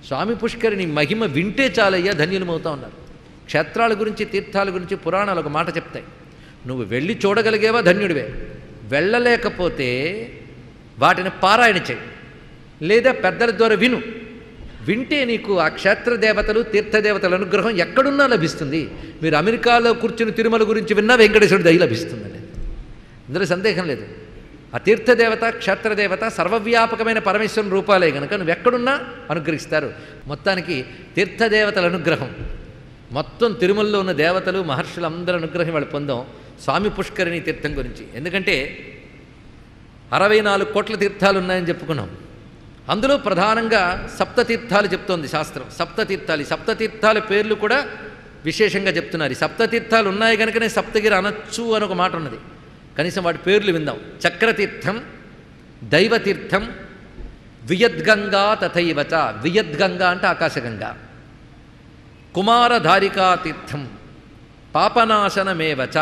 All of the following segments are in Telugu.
స్వామి పుష్కరిణి మహిమ వింటే చాలయ్యా ధన్యులమవుతా ఉన్నారు క్షేత్రాల గురించి తీర్థాల గురించి పురాణాలు ఒక మాట చెప్తాయి నువ్వు వెళ్ళి చూడగలిగేవా ధన్యుడివే వెళ్ళలేకపోతే వాటిని పారాయణ చేయి లేదా పెద్దల ద్వారా విను వింటే నీకు ఆ క్షేత్ర దేవతలు తీర్థదేవతల అనుగ్రహం ఎక్కడున్నా లభిస్తుంది మీరు అమెరికాలో కూర్చుని తిరుమల గురించి విన్నా వెంకటేశ్వరుడి దయ లభిస్తుందండి ఇందులో సందేహం లేదు ఆ తీర్థదేవత క్షేత్రదేవత సర్వవ్యాపకమైన పరమేశ్వరుని రూపాలే కనుక నువ్వు ఎక్కడున్నా అనుగ్రహిస్తారు మొత్తానికి తీర్థదేవతల అనుగ్రహం మొత్తం తిరుమలలో ఉన్న దేవతలు మహర్షులు అందరూ అనుగ్రహం వాళ్ళు పొందాం స్వామి పుష్కరిణి తీర్థం గురించి ఎందుకంటే అరవై నాలుగు కోట్ల తీర్థాలు ఉన్నాయని చెప్పుకున్నాం అందులో ప్రధానంగా సప్తతీర్థాలు చెప్తోంది శాస్త్రం సప్తతీర్థాలు ఈ సప్తతీర్థాల పేర్లు కూడా విశేషంగా చెప్తున్నారు ఈ సప్తతీర్థాలు ఉన్నాయి కనుకనే సప్తగిరి అనొచ్చు అని ఒక మాట ఉన్నది కనీసం వాటి పేర్లు విందాం చక్రతీర్థం దైవతీర్థం వియద్గంగా తథైవచ వియద్గంగా అంటే ఆకాశగంగా కుమారధారికా తీర్థం పాపనాశనమేవచ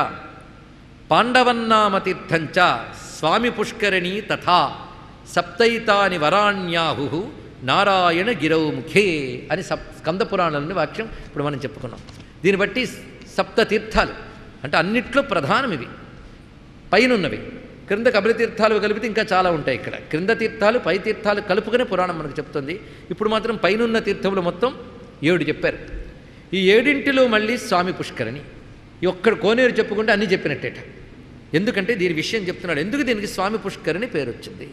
పాండవన్నామతీర్థంచ స్వామి పుష్కరిణీ తథా సప్తైతాని వరాణ్యాహు నారాయణ గిరౌ ముఖే అని సప్ స్కంద పురాణంలోని వాక్యం ఇప్పుడు మనం చెప్పుకున్నాం దీన్ని బట్టి సప్త తీర్థాలు అంటే అన్నిట్లో ప్రధానం ఇవి పైనున్నవి క్రింద కబలి తీర్థాలు కలిపితే ఇంకా చాలా ఉంటాయి ఇక్కడ క్రింద తీర్థాలు పై తీర్థాలు కలుపుకునే పురాణం మనకు చెప్తుంది ఇప్పుడు మాత్రం పైనున్న తీర్థములు మొత్తం ఏడు చెప్పారు ఈ ఏడింటిలో మళ్ళీ స్వామి పుష్కరిణి ఈ ఒక్కడ కోనేరు చెప్పుకుంటే అన్నీ చెప్పినట్టేట ఎందుకంటే దీని విషయం చెప్తున్నాడు ఎందుకు దీనికి స్వామి పుష్కరిణి పేరు వచ్చింది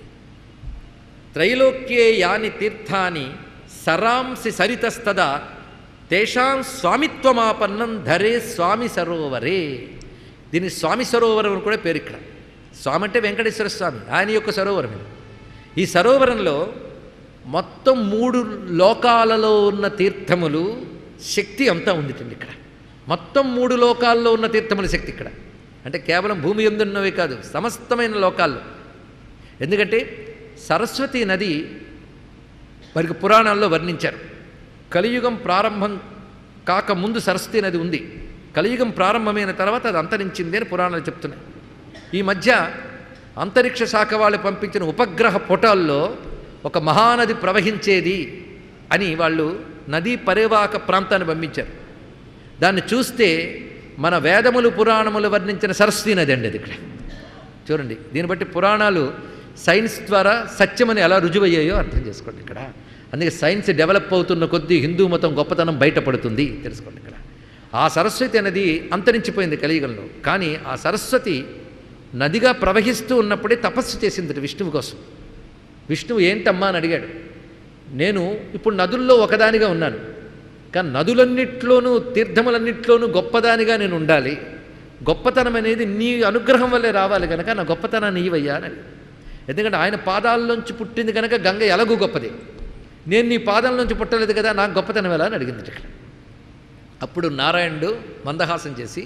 త్రైలోక్యే యాని తీర్థాని సరాంసి సరితస్తదా తేషాం స్వామిత్వమాపన్నం ధరే స్వామి సరోవరే దీనికి స్వామి సరోవరం అని కూడా పేరు ఇక్కడ స్వామి అంటే వెంకటేశ్వర స్వామి ఆయన యొక్క సరోవరం ఇది ఈ సరోవరంలో మొత్తం మూడు లోకాలలో ఉన్న తీర్థములు శక్తి అంతా ఉందిటండి ఇక్కడ మొత్తం మూడు లోకాల్లో ఉన్న తీర్థముల శక్తి ఇక్కడ అంటే కేవలం భూమి ఎందున్నవే కాదు సమస్తమైన లోకాల్లో ఎందుకంటే సరస్వతి నది వారికి పురాణాల్లో వర్ణించారు కలియుగం ప్రారంభం కాకముందు సరస్వతి నది ఉంది కలియుగం ప్రారంభమైన తర్వాత అది అంతరించింది అని పురాణాలు చెప్తున్నాయి ఈ మధ్య అంతరిక్ష శాఖ వాళ్ళు పంపించిన ఉపగ్రహ పుటాల్లో ఒక మహానది ప్రవహించేది అని వాళ్ళు నదీ పరివాహక ప్రాంతాన్ని పంపించారు దాన్ని చూస్తే మన వేదములు పురాణములు వర్ణించిన సరస్వతి నది అండి అది ఇక్కడ చూడండి దీన్ని బట్టి పురాణాలు సైన్స్ ద్వారా సత్యమని ఎలా రుజువయ్యాయో అర్థం చేసుకోండి ఇక్కడ అందుకే సైన్స్ డెవలప్ అవుతున్న కొద్దీ హిందూ మతం గొప్పతనం బయటపడుతుంది తెలుసుకోండి ఇక్కడ ఆ సరస్వతి అనేది అంతరించిపోయింది కలియుగంలో కానీ ఆ సరస్వతి నదిగా ప్రవహిస్తూ ఉన్నప్పుడే తపస్సు చేసింది విష్ణువు కోసం విష్ణువు ఏంటమ్మా అని అడిగాడు నేను ఇప్పుడు నదుల్లో ఒకదానిగా ఉన్నాను కానీ నదులన్నిట్లోనూ తీర్థములన్నిట్లోనూ గొప్పదానిగా నేను ఉండాలి గొప్పతనం అనేది నీ అనుగ్రహం వల్లే రావాలి కనుక నా గొప్పతనాన్ని నీవయ్యా అని అడిగాడు. ఎందుకంటే ఆయన పాదాల్లోంచి పుట్టింది కనుక గంగ ఎలాగూ గొప్పది నేను నీ పాదంలోంచి పుట్టలేదు కదా నాకు గొప్పతనం ఎలా అని అడిగింది ఇక్కడ అప్పుడు నారాయణుడు మందహాసం చేసి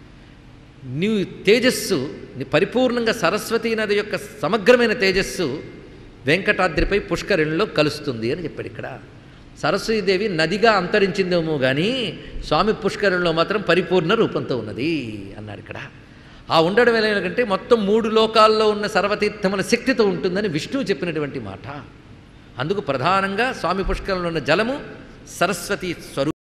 నీవు తేజస్సు నీ పరిపూర్ణంగా సరస్వతీ నది యొక్క సమగ్రమైన తేజస్సు వెంకటాద్రిపై పుష్కరిణిలో కలుస్తుంది అని చెప్పాడు ఇక్కడ సరస్వతీదేవి నదిగా అంతరించిందేమో కానీ స్వామి పుష్కరిణిలో మాత్రం పరిపూర్ణ రూపంతో ఉన్నది అన్నాడు ఇక్కడ ఆ ఉండడం ఎలాగంటే మొత్తం మూడు లోకాల్లో ఉన్న సర్వతీర్థముల శక్తితో ఉంటుందని విష్ణువు చెప్పినటువంటి మాట అందుకు ప్రధానంగా స్వామి పుష్కరంలో ఉన్న జలము సరస్వతి స్వరూపం